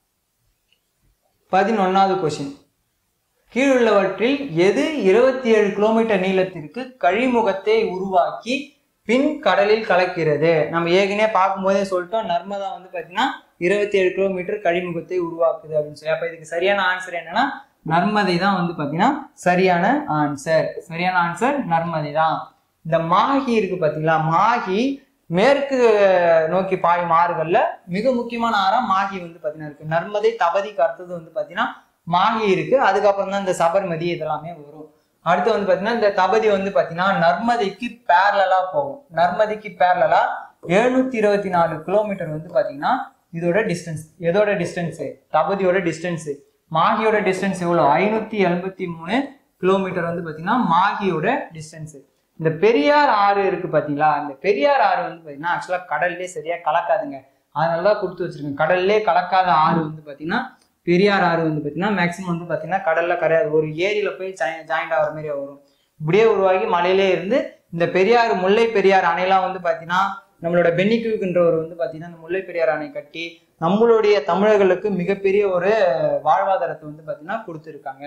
பதினொன்னாவது கொஸ்டின் கீழுள்ளவற்றில் எது இருபத்தி ஏழு கிலோமீட்டர் நீளத்திற்கு கழிமுகத்தை உருவாக்கி பின் கடலில் கலக்கிறது நம்ம ஏற்கனவே பார்க்கும்போதே சொல்லிட்டோம் நர்மதா வந்து பார்த்தீங்கன்னா இருபத்தி ஏழு கிலோமீட்டர் கழிமுகத்தை உருவாக்குது அப்படின்னு சொல்லி அப்போ இதுக்கு சரியான ஆன்சர் என்னன்னா நர்மதை தான் வந்து பார்த்தீங்கன்னா சரியான ஆன்சர் சரியான ஆன்சர் நர்மதை தான் இந்த மாஹி இருக்கு பார்த்தீங்களா மாஹி மேற்கு நோக்கி பாயும் ஆறுகள்ல மிக முக்கியமான ஆறா மாஹி வந்து பார்த்தீங்கன்னா இருக்கு நர்மதை தபதிக்கு அடுத்தது வந்து பார்த்தீங்கன்னா மாஹி இருக்கு அதுக்கப்புறம் தான் இந்த சபர்மதி இதெல்லாமே வரும் அடுத்து வந்து பாத்தீங்கன்னா இந்த தபதி வந்து பாத்தீங்கன்னா நர்மதைக்கு பேரலா போகும் நர்மதைக்கு பேரலா எழுநூத்தி இருபத்தி நாலு கிலோமீட்டர் வந்து பாத்தீங்கன்னா இதோட டிஸ்டன்ஸ் எதோட டிஸ்டன்ஸ் தபதியோட டிஸ்டன்ஸ் மாகியோட டிஸ்டன்ஸ் எவ்வளோ ஐநூத்தி எண்பத்தி மூணு கிலோமீட்டர் வந்து பாத்தீங்கன்னா மாகியோட டிஸ்டன்ஸ் இந்த பெரியார் ஆறு இருக்கு பாத்தீங்களா இந்த பெரியார் ஆறு வந்து பாத்தீங்கன்னா ஆக்சுவலா கடல்லே சரியா கலக்காதுங்க அதனால தான் கொடுத்து வச்சிருக்கேன் கடல்லே கலக்காத ஆறு வந்து பாத்தீங்கன்னா பெரியார் ஆறு வந்து பார்த்தீங்கன்னா மேக்ஸிமம் வந்து பார்த்தீங்கன்னா கடல்ல கரையாது ஒரு ஏரியில போய் ஜாயிண்ட் ஆகிற மாதிரி வரும் இப்படியே உருவாகி மலையிலே இருந்து இந்த பெரியார் முல்லை பெரியார் அணையெல்லாம் வந்து பார்த்தீங்கன்னா நம்மளோட பென்னிக்குன்றவர் வந்து பார்த்தீங்கன்னா இந்த முல்லை பெரியார் அணை கட்டி நம்மளுடைய தமிழர்களுக்கு மிகப்பெரிய ஒரு வாழ்வாதாரத்தை வந்து பார்த்தீங்கன்னா கொடுத்துருக்காங்க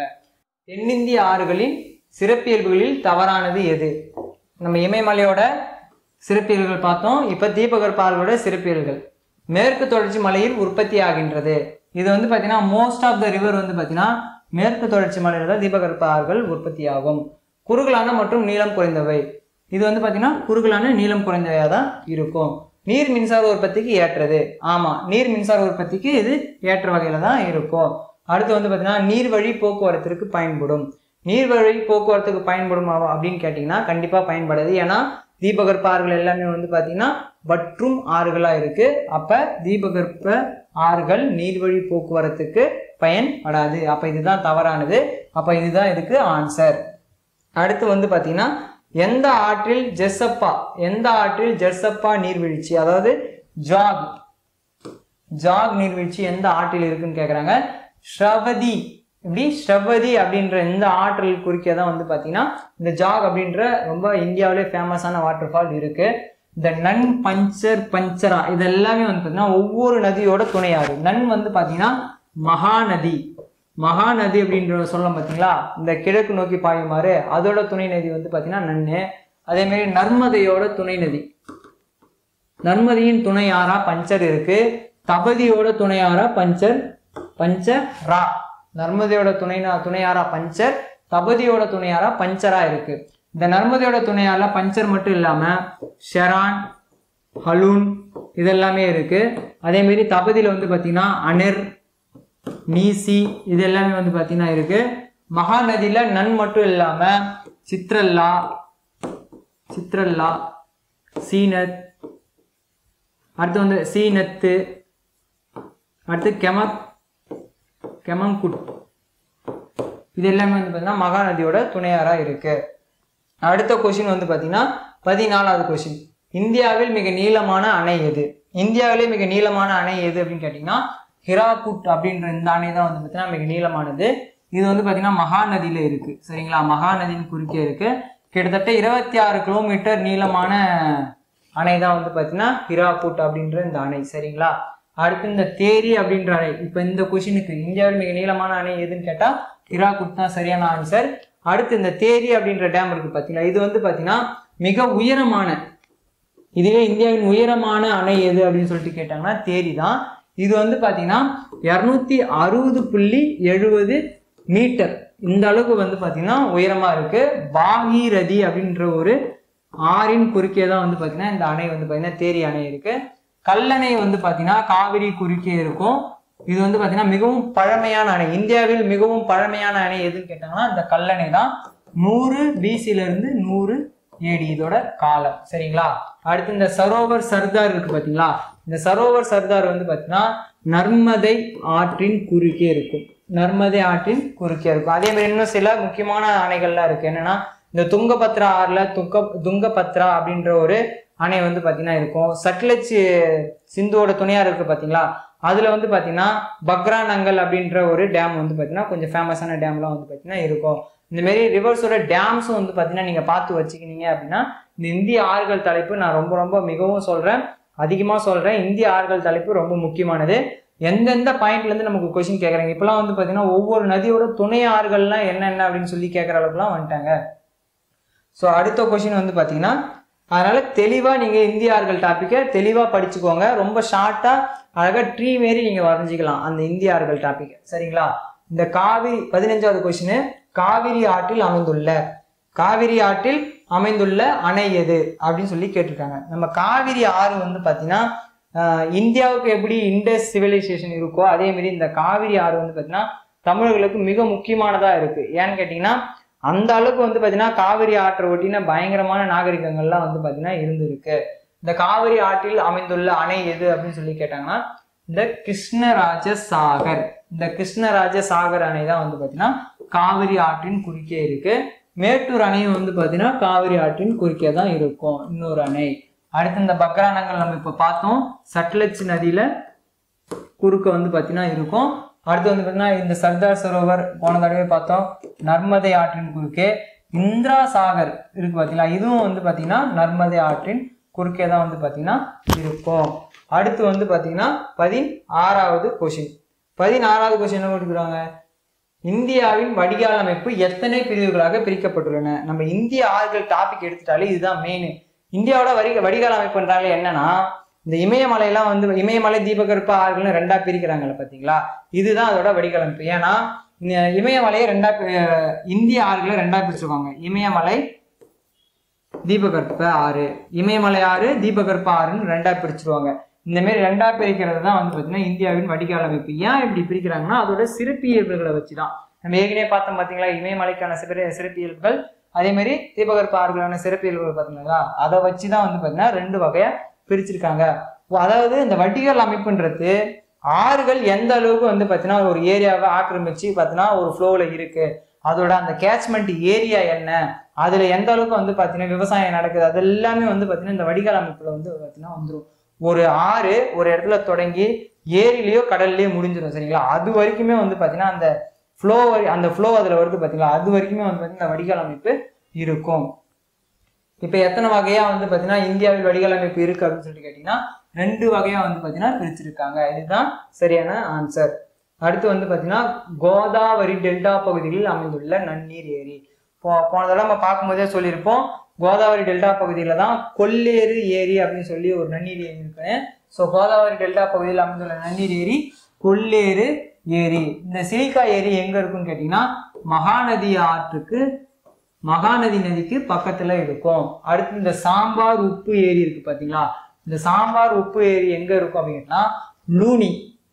தென்னிந்திய ஆறுகளின் சிறப்பியல்புகளில் தவறானது எது நம்ம இமயமலையோட சிறப்பியல்கள் பார்த்தோம் இப்போ தீபகற்ப ஆறுகளோட சிறப்பியல்கள் மேற்கு தொடர்ச்சி மலையில் உற்பத்தி ஆகின்றது இது வந்து பார்த்தீங்கன்னா மோஸ்ட் ஆஃப் த ரிவர் வந்து பார்த்தீங்கன்னா மேற்கு தொடர்ச்சி மலையில தான் தீபகற்ப ஆறுகள் உற்பத்தி ஆகும் குறுகலான மற்றும் நீளம் குறைந்தவை இது வந்து பார்த்தீங்கன்னா குறுகலான நீளம் குறைந்தவையாக தான் இருக்கும் நீர் மின்சார உற்பத்திக்கு ஏற்றது ஆமாம் நீர் மின்சார உற்பத்திக்கு இது ஏற்ற வகையில் தான் இருக்கும் அடுத்து வந்து பார்த்தீங்கன்னா நீர்வழி போக்குவரத்திற்கு பயன்படும் நீர்வழி போக்குவரத்துக்கு பயன்படும் அவ- அப்படின்னு கேட்டிங்கன்னா கண்டிப்பாக பயன்படாது ஏன்னா தீபகற்ப ஆறுகள் எல்லாமே வந்து பார்த்தீங்கன்னா வற்றும் ஆறுகளாக இருக்கு அப்போ தீபகற்ப ஆறுகள் நீர்வழி போக்குவரத்துக்கு பயன்படாது அப்போ இதுதான் தவறானது அப்போ இதுதான் இதுக்கு ஆன்சர் அடுத்து வந்து பார்த்தீங்கன்னா எந்த ஆற்றில் ஜெர்சப்பா எந்த ஆற்றில் ஜெர்சப்பா நீர்வீழ்ச்சி அதாவது ஜாக் ஜாக் நீர்வீழ்ச்சி எந்த ஆற்றில் இருக்குன்னு கேட்குறாங்க ஸ்ரவதி இப்படி ஸ்ரவதி அப்படின்ற இந்த ஆற்றல் குறிக்க தான் வந்து பார்த்தீங்கன்னா இந்த ஜாக் அப்படின்ற ரொம்ப இந்தியாவிலே ஃபேமஸான வாட்டர் ஃபால் இருக்கு இந்த நன் பஞ்சர் பஞ்சரா இது எல்லாமே வந்து பார்த்தீங்கன்னா ஒவ்வொரு நதியோட துணையாறு நன் வந்து பார்த்தீங்கன்னா மகாநதி மகாநதி அப்படின்ற சொல்லம் பார்த்தீங்களா இந்த கிழக்கு நோக்கி பாயுமாறு அதோட துணை நதி வந்து பார்த்தீங்கன்னா நன்னு அதே மாதிரி நர்மதையோட துணை நதி நர்மதியின் துணையாரா பஞ்சர் இருக்கு தபதியோட துணையாரா பஞ்சர் பஞ்சரா நர்மதையோட துணை துணையாரா பஞ்சர் தபதியோட துணையாரா பஞ்சரா இருக்கு இந்த நர்மதையோட துணையால பஞ்சர் மட்டும் இல்லாம ஷெரான் ஹலூன் இதெல்லாமே இருக்கு அதே மாதிரி தபதியில வந்து பார்த்தீங்கன்னா அனிர் நீசி இது எல்லாமே வந்து பார்த்தீங்கன்னா இருக்கு மகாநதியில நன் மட்டும் இல்லாம சித்ரல்லா சித்ரல்லா சீனத் அடுத்து வந்து சீனத்து அடுத்து கெமக் கெமங்குட் இது எல்லாமே வந்து பார்த்தீங்கன்னா மகாநதியோட துணையாராக இருக்கு அடுத்த கொஷின் வந்து பார்த்தீங்கன்னா பதினாலாவது கொஷின் இந்தியாவில் மிக நீளமான அணை எது இந்தியாவிலே மிக நீளமான அணை எது அப்படின்னு கேட்டிங்கன்னா ஹிராகுட் அப்படின்ற இந்த அணை தான் வந்து பார்த்தீங்கன்னா மிக நீளமானது இது வந்து பார்த்தீங்கன்னா மகாநதியில இருக்கு சரிங்களா மகாநதியின் குறுக்கே இருக்கு கிட்டத்தட்ட இருபத்தி ஆறு கிலோமீட்டர் நீளமான அணை தான் வந்து பார்த்தீங்கன்னா ஹிராகுட் அப்படின்ற இந்த அணை சரிங்களா அடுத்து இந்த தேரி அப்படின்ற அணை இப்போ இந்த கொஷினுக்கு இந்தியாவில் மிக நீளமான அணை எதுன்னு கேட்டால் ஹிராகுட் தான் சரியான ஆன்சர் அடுத்து இந்த தேரி அப்படின்ற டேம் இருக்கு பார்த்தீங்களா இது வந்து பார்த்தீங்கன்னா மிக உயரமான இதுவே இந்தியாவின் உயரமான அணை எது அப்படின்னு சொல்லிட்டு கேட்டாங்கன்னா தேரி தான் இது வந்து பார்த்தீங்கன்னா இரநூத்தி அறுபது புள்ளி எழுபது மீட்டர் இந்த அளவுக்கு வந்து பார்த்தீங்கன்னா உயரமாக இருக்கு பாகீரதி அப்படின்ற ஒரு ஆறின் குறுக்கே தான் வந்து பார்த்தீங்கன்னா இந்த அணை வந்து பார்த்தீங்கன்னா தேரி அணை இருக்கு கல்லணை வந்து பார்த்தீங்கன்னா காவிரி குறுக்கே இருக்கும் இது வந்து பார்த்தீங்கன்னா மிகவும் பழமையான அணை இந்தியாவில் மிகவும் பழமையான அணை எதுன்னு கேட்டாங்கன்னா இந்த கல்லணை தான் நூறு பிசில இருந்து நூறு ஏடி இதோட காலம் சரிங்களா அடுத்து இந்த சரோவர் சர்தார் இருக்கு பாத்தீங்களா இந்த சரோவர் சர்தார் வந்து பாத்தீங்கன்னா நர்மதை ஆற்றின் குறுக்கே இருக்கும் நர்மதை ஆற்றின் குறுக்கே இருக்கும் அதே மாதிரி இன்னும் சில முக்கியமான அணைகள்லாம் இருக்கு என்னன்னா இந்த துங்கபத்ரா ஆறுல துங்க துங்கபத்ரா அப்படின்ற ஒரு அணை வந்து பாத்தீங்கன்னா இருக்கும் சட்லஜ் சிந்துவோட துணையார் இருக்கு பாத்தீங்களா அதுல வந்து பாத்தீங்கன்னா பக்ரானங்கல் அப்படின்ற ஒரு டேம் வந்து பாத்தீங்கன்னா கொஞ்சம் ஃபேமஸான டேம்லாம் வந்து பாத்தீங்கன்னா இருக்கும் இந்த மாதிரி ரிவர்ஸோட டேம்ஸும் வந்து பார்த்தீங்கன்னா நீங்கள் பார்த்து வச்சுக்கினீங்க அப்படின்னா இந்த இந்திய ஆறுகள் தலைப்பு நான் ரொம்ப ரொம்ப மிகவும் சொல்கிறேன் அதிகமாக சொல்கிறேன் இந்திய ஆறுகள் தலைப்பு ரொம்ப முக்கியமானது எந்தெந்த பாயிண்ட்லேருந்து நமக்கு கொஷின் கேட்குறாங்க இப்போலாம் வந்து பார்த்தீங்கன்னா ஒவ்வொரு நதியோட துணை ஆறுகள்லாம் என்னென்ன அப்படின்னு சொல்லி கேட்குற அளவுக்குலாம் வந்துட்டாங்க ஸோ அடுத்த கொஷின் வந்து பார்த்தீங்கன்னா அதனால தெளிவாக நீங்கள் இந்திய ஆறுகள் டாப்பிக்கை தெளிவாக படிச்சுக்கோங்க ரொம்ப ஷார்ட்டாக அழகாக ட்ரீ மாரி நீங்கள் வரைஞ்சிக்கலாம் அந்த இந்திய ஆறுகள் டாப்பிக்கை சரிங்களா இந்த காவிரி பதினஞ்சாவது கொஷின் காவிரி ஆற்றில் அமைந்துள்ள காவிரி ஆற்றில் அமைந்துள்ள அணை எது அப்படின்னு சொல்லி கேட்டிருக்காங்க நம்ம காவிரி ஆறு வந்து பார்த்தீங்கன்னா ஆஹ், இந்தியாவுக்கு எப்படி இண்டஸ் சிவிலைசேஷன் இருக்கோ அதே மாதிரி இந்த காவிரி ஆறு வந்து பார்த்தீங்கன்னா தமிழர்களுக்கு மிக முக்கியமானதா இருக்கு ஏன்னு கேட்டிங்கன்னா அந்த அளவுக்கு வந்து பார்த்தீங்கன்னா காவிரி ஆற்றை ஒட்டின பயங்கரமான நாகரிகங்கள்லாம் வந்து பார்த்தீங்கன்னா இருந்திருக்கு இந்த காவிரி ஆற்றில் அமைந்துள்ள அணை எது அப்படின்னு சொல்லி கேட்டாங்கன்னா இந்த கிருஷ்ணராஜ சாகர் இந்த கிருஷ்ணராஜ சாகர் அணை தான் வந்து பார்த்தீங்கன்னா காவிரி ஆற்றின் குறுக்கே இருக்கு மேட்டூர் அணையும் வந்து பார்த்தீங்கன்னா காவிரி ஆற்றின் குறுக்கே தான் இருக்கும் இன்னொரு அணை அடுத்து இந்த பக்ரானங்கள் நம்ம இப்போ பார்த்தோம் சட்லஜ் நதியில குறுக்க வந்து பார்த்தீங்கன்னா இருக்கும் அடுத்து வந்து பார்த்தீங்கன்னா இந்த சர்தார் சரோவர் போன தடவை பார்த்தோம் நர்மதை ஆற்றின் குறுக்கே இந்திரா சாகர் இருக்கு பார்த்தீங்களா இதுவும் வந்து பார்த்தீங்கன்னா நர்மதை ஆற்றின் குறுக்கே தான் வந்து பார்த்தீங்கன்னா இருக்கும் அடுத்து வந்து பார்த்தீங்கன்னா பதினாறாவது கொஷின் பதினாறாவது கொஷின் என்ன கொடுக்குறாங்க இந்தியாவின் வடிகால் அமைப்பு எத்தனை பிரிவுகளாக பிரிக்கப்பட்டுள்ளன நம்ம இந்திய ஆறுகள் டாபிக் எடுத்துட்டாலே இதுதான் மெயின் இந்தியாவோட வரி வடிகால் அமைப்புன்றாங்க என்னன்னா இந்த இமயமலையெல்லாம் வந்து இமயமலை தீபகற்ப ஆறுகள்னு ரெண்டா பிரிக்கிறாங்கல்ல பாத்தீங்களா இதுதான் அதோட வடிகால் அமைப்பு ஏன்னா இந்த இமயமலையை ரெண்டா பி- இந்திய ஆறுகளை ரெண்டா பிரிச்சிருக்காங்க இமயமலை தீபகற்ப ஆறு இமயமலை ஆறு தீபகற்ப ஆறுன்னு ரெண்டா பிரிச்சிருவாங்க இந்த மாதிரி ரெண்டா பிரிக்கிறது தான் வந்து பார்த்தீங்கன்னா இந்தியாவின் வடிகால் அமைப்பு ஏன் இப்படி பிரிக்கிறாங்கன்னா அதோட சிறப்பியல்புகளை வச்சு தான் நம்ம ஏற்கனவே பார்த்தோம் பார்த்தீங்களா இமயமலைக்கான சிற சிறப்பியல்புகள் அதே மாதிரி தீபகற்ப ஆறுகளான சிறப்பியல்புகள் பார்த்தீங்களா அதை வச்சு தான் வந்து பார்த்தீங்கன்னா ரெண்டு வகையா பிரிச்சிருக்காங்க ஓ, அதாவது இந்த வடிகால் அமைப்புன்றது ஆறுகள் எந்த அளவுக்கு வந்து பார்த்தீங்கன்னா ஒரு ஏரியாவை ஆக்கிரமிச்சு பார்த்தீங்கன்னா ஒரு ஃப்ளோவில் இருக்கு அதோட அந்த கேட்ச்மெண்ட் ஏரியா என்ன அதுல எந்த அளவுக்கு வந்து பார்த்தீங்கன்னா விவசாயம் நடக்குது அது எல்லாமே வந்து பார்த்தீங்கன்னா இந்த வடிகால் அமைப்புல வந்து பார்த்தீங்கன்னா வந்துடும் ஒரு ஆறு ஒரு இடத்துல தொடங்கி ஏரியிலயோ கடல்லையோ முடிஞ்சிடும் சரிங்களா அது வரைக்குமே வந்து பார்த்தீங்கன்னா அந்த ஃப்ளோ அந்த ஃப்ளோ அதில் வருது பார்த்தீங்களா அது வரைக்குமே வந்து பார்த்தீங்கன்னா இந்த வடிகால் அமைப்பு இருக்கும் இப்போ எத்தனை வகையா வந்து பார்த்தீங்கன்னா இந்தியாவில் வடிகால் அமைப்பு இருக்கு அப்படின்னு சொல்லிட்டு கேட்டிங்கன்னா ரெண்டு வகையா வந்து பார்த்தீங்கன்னா பிரிச்சிருக்காங்க இதுதான் சரியான ஆன்சர் அடுத்து வந்து பார்த்தீங்கன்னா கோதாவரி டெல்டா பகுதிகளில் அமைந்துள்ள நன்னீர் ஏரி போ போன தடவை நம்ம பார்க்கும்போதே சொல்லியிருப்போம் கோதாவரி டெல்டா பகுதியில் தான் கொல்லேறு ஏரி அப்படின்னு சொல்லி ஒரு நன்னீர் ஏரி இருக்குன்னு ஸோ கோதாவரி டெல்டா பகுதியில் அமைந்துள்ள நன்னீர் ஏரி கொல்லேறு ஏரி இந்த சிலிக்கா ஏரி எங்க இருக்குன்னு கேட்டிங்கன்னா மகாநதி ஆற்றுக்கு மகாநதி நதிக்கு பக்கத்துல இருக்கும் அடுத்து இந்த சாம்பார் உப்பு ஏரி இருக்கு பாத்தீங்களா இந்த சாம்பார் உப்பு ஏரி எங்க இருக்கும் அப்படின்னா லூனி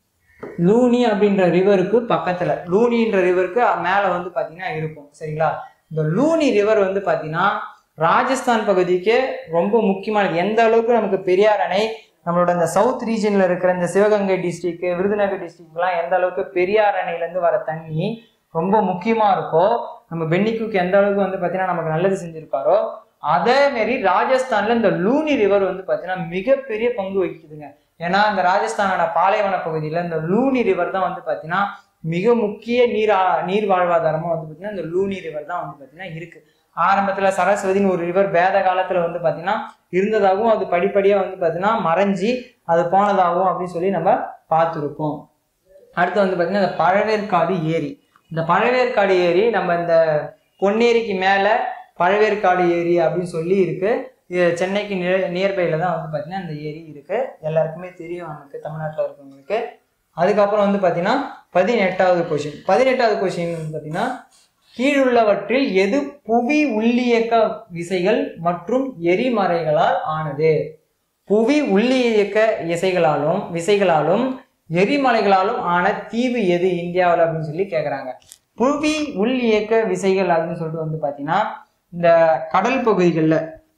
லூனி அப்படின்ற ரிவருக்கு பக்கத்துல லூனின்ற ரிவருக்கு மேல வந்து பாத்தீங்கன்னா இருக்கும் சரிங்களா இந்த லூனி ரிவர் வந்து பாத்தீங்கன்னா ராஜஸ்தான் பகுதிக்கு ரொம்ப முக்கியமானது எந்த அளவுக்கு நமக்கு பெரியார் அணை நம்மளோட இந்த சவுத் ரீஜன்ல இருக்கிற இந்த சிவகங்கை டிஸ்ட்ரிக்ட் விருதுநகர் டிஸ்ட்ரிக்ட்லாம் எந்த அளவுக்கு பெரியார் அணையில இருந்து வர தண்ணி ரொம்ப முக்கியமா இருக்கோ நம்ம பென்னிக்குக்கு எந்த அளவுக்கு வந்து பாத்தீங்கன்னா நமக்கு நல்லது செஞ்சிருக்காரோ அதே மாரி ராஜஸ்தான்ல இந்த லூனி ரிவர் வந்து பாத்தீங்கன்னா மிகப்பெரிய பங்கு வகிக்குதுங்க ஏன்னா இந்த ராஜஸ்தானோட பாலைவன பகுதியில இந்த லூனி ரிவர் தான் வந்து பாத்தீங்கன்னா மிக முக்கிய நீர் ஆ- நீர் வாழ்வாதாரமா வந்து பாத்தீங்கன்னா இந்த லூனி ரிவர் தான் வந்து பாத்தீங்கன்னா இருக்கு ஆரம்பத்துல சரஸ்வதினு ஒரு ரிவர் வேத காலத்துல வந்து பாத்தீங்கன்னா இருந்ததாகவும் அது படிப்படியா வந்து பாத்தீங்கன்னா மறைஞ்சி அது போனதாகவும் அப்படின்னு சொல்லி நம்ம பார்த்துருப்போம் அடுத்து வந்து பாத்தீங்கன்னா இந்த பழவேற்காடு ஏரி இந்த பழவேற்காடு ஏரி நம்ம இந்த பொன்னேரிக்கு மேல பழவேற்காடு ஏரி அப்படின்னு சொல்லி இருக்கு இது சென்னைக்கு நியர்பைல தான் வந்து பாத்தீங்கன்னா இந்த ஏரி இருக்கு எல்லாருக்குமே தெரியும் நமக்கு தமிழ்நாட்டில் இருக்கவங்களுக்கு அதுக்கப்புறம் வந்து பாத்தீங்கன்னா பதினெட்டாவது கொஷின் பதினெட்டாவது கொஷின் வந்து பாத்தீங்கன்னா கீழுள்ளவற்றில் எது புவி உள்ளியக்க விசைகள் மற்றும் எரிமறைகளால் ஆனது புவி உள்ளியக்க இசைகளாலும் விசைகளாலும் எரிமலைகளாலும் ஆன தீவு எது இந்தியாவில் அப்படின்னு சொல்லி கேட்குறாங்க புவி உள் இயக்க விசைகள் அப்படின்னு சொல்லிட்டு வந்து பார்த்தீங்கன்னா இந்த கடல் பகுதிகளில்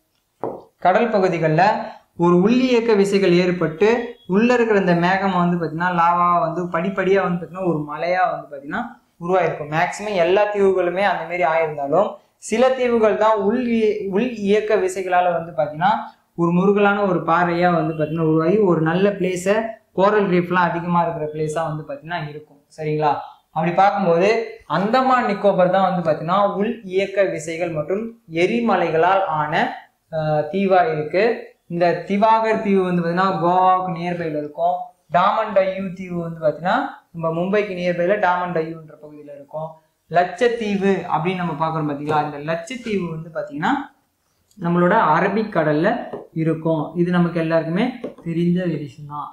கடல் பகுதிகளில் ஒரு உள்ளியக்க விசைகள் ஏற்பட்டு உள்ள இருக்கிற இந்த மேகம் வந்து பார்த்தீங்கன்னா லாவா வந்து படிப்படியாக வந்து பார்த்தீங்கன்னா ஒரு மலையா வந்து பார்த்தீங்கன்னா உருவாயிருக்கும் மேக்சிமம் எல்லா தீவுகளுமே அந்த மாதிரி ஆயிருந்தாலும் சில தீவுகள் தான் உள் இய- உள் இயக்க விசைகளால வந்து பார்த்தீங்கன்னா ஒரு முருகலான ஒரு பாறையா வந்து பார்த்தீங்கன்னா உருவாகி ஒரு நல்ல பிளேஸை கோரல் ரீஃப்லாம் அதிகமாக இருக்கிற பிளேஸாக வந்து பார்த்தீங்கன்னா இருக்கும் சரிங்களா அப்படி பார்க்கும்போது அந்தமான் நிக்கோபர் தான் வந்து பார்த்தீங்கன்னா உள் இயக்க விசைகள் மற்றும் எரிமலைகளால் ஆன ஆஹ், தீவா இருக்கு இந்த திவாகர் தீவு வந்து பார்த்தீங்கன்னா கோவாவுக்கு நியர்பைல இருக்கும் டாமன் டையூ தீவு வந்து பார்த்தீங்கன்னா நம்ம மும்பைக்கு நியர்பைல டாமன் டையூன்ற பகுதியில் இருக்கும் லட்சத்தீவு அப்படின்னு நம்ம பார்க்குறோம் பார்த்தீங்களா இந்த லட்சத்தீவு வந்து பார்த்தீங்கன்னா நம்மளோட அரபிக்கடல்ல இருக்கும் இது நமக்கு எல்லாருக்குமே தெரிஞ்ச ஒரு விஷயம்தான்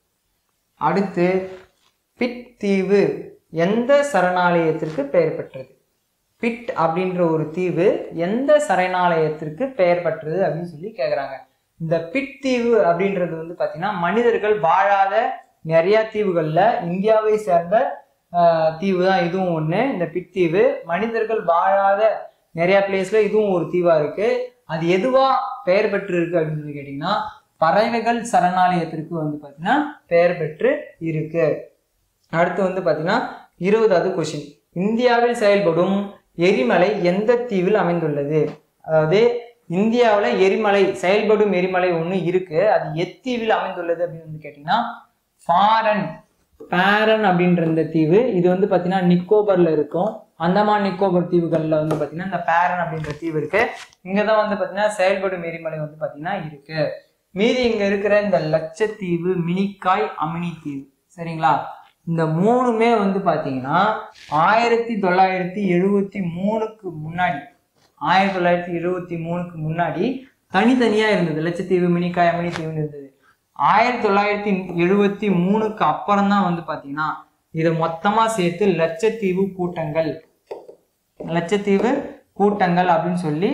அடுத்து பிட் தீவு எந்த சரணாலயத்திற்கு பெயர் பெற்றது பிட் அப்படின்ற ஒரு தீவு எந்த சரணாலயத்திற்கு பெயர் பெற்றது அப்படின்னு சொல்லி கேக்குறாங்க இந்த பிட் தீவு அப்படின்றது வந்து பாத்தீங்கன்னா மனிதர்கள் வாழாத நிறைய தீவுகள்ல இந்தியாவை சேர்ந்த ஆஹ், தீவு தான் இதுவும் ஒண்ணு இந்த பிட் தீவு மனிதர்கள் வாழாத நிறைய பிளேஸ்ல இதுவும் ஒரு தீவா இருக்கு அது எதுவா பெயர் பெற்று இருக்கு அப்படின்னு சொல்லி கேட்டீங்கன்னா பறவைகள் சரணாலயத்திற்கு வந்து பாத்தீங்கன்னா பெயர் பெற்று இருக்கு அடுத்து வந்து பார்த்தீங்கன்னா இருபதாவது கொஷின் இந்தியாவில் செயல்படும் எரிமலை எந்த தீவில் அமைந்துள்ளது அதாவது இந்தியாவில் எரிமலை செயல்படும் எரிமலை ஒன்று இருக்கு அது எத்தீவில் அமைந்துள்ளது அப்படின்னு வந்து கேட்டிங்கன்னா ஃபாரன் பேரன் அப்படின்ற இந்த தீவு இது வந்து பார்த்தீங்கன்னா நிக்கோபர்ல இருக்கும் அந்தமான் நிக்கோபர் தீவுகளில் வந்து பார்த்தீங்கன்னா இந்த பேரன் அப்படின்ற தீவு இருக்கு இங்கே தான் வந்து பார்த்தீங்கன்னா செயல்படும் எரிமலை வந்து பார்த்தீங்கன்னா இருக்கு மீதி இங்க இருக்கிற இந்த லட்சத்தீவு மினிக்காய் அமினி தீவு சரிங்களா இந்த மூணுமே வந்து பாத்தீங்கன்னா ஆயிரத்தி தொள்ளாயிரத்தி எழுபத்தி மூணுக்கு முன்னாடி ஆயிரத்தி தொள்ளாயிரத்தி எழுபத்தி மூணுக்கு முன்னாடி தனித்தனியாக இருந்தது லட்சத்தீவு மினிக்காய் அமினி தீவுன்னு இருந்தது ஆயிரத்தி தொள்ளாயிரத்தி எழுபத்தி மூணுக்கு அப்புறம் தான் வந்து பார்த்தீங்கன்னா இதை மொத்தமாக சேர்த்து லட்சத்தீவு கூட்டங்கள் லட்சத்தீவு கூட்டங்கள் அப்படின்னு சொல்லி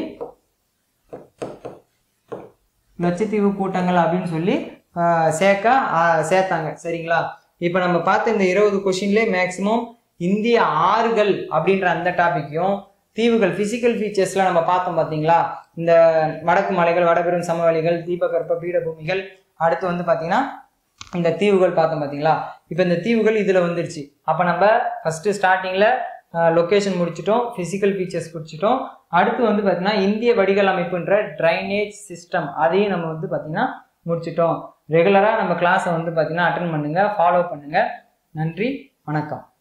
லட்சத்தீவு கூட்டங்கள் அப்படின்னு சொல்லி ஆஹ், சேர்க்க ஆஹ், சேர்த்தாங்க சரிங்களா இப்போ நம்ம பார்த்த இந்த இருபது கொஷின்லேயே மேக்ஸிமம் இந்திய ஆறுகள் அப்படின்ற அந்த டாபிக்கையும் தீவுகள் ஃபிசிக்கல் ஃபீச்சர்ஸ்ல நம்ம பார்த்தோம் பார்த்தீங்களா இந்த வடக்கு மலைகள் வடபெரும் சமவெளிகள் தீபகற்ப பீடபூமிகள் அடுத்து வந்து பார்த்தீங்கன்னா இந்த தீவுகள் பார்த்தோம் பார்த்தீங்களா இப்போ இந்த தீவுகள் இதில் வந்துருச்சு அப்போ நம்ம ஃபஸ்ட்டு ஸ்டார்டிங்கில் லொக்கேஷன் முடிச்சிட்டோம் ஃபிசிக்கல் ஃபீச்சர்ஸ் முடிச்சிட்டோம் அடுத்து வந்து பார்த்தீங்கன்னா இந்திய வடிகள் அமைப்புன்ற ட்ரைனேஜ் சிஸ்டம் அதையும் நம்ம வந்து பார்த்தீங்கன்னா முடிச்சிட்டோம் ரெகுலராக நம்ம கிளாஸை வந்து பார்த்தீங்கன்னா அட்டன் பண்ணுங்கள் ஃபாலோ பண்ணுங்கள் நன்றி வணக்கம்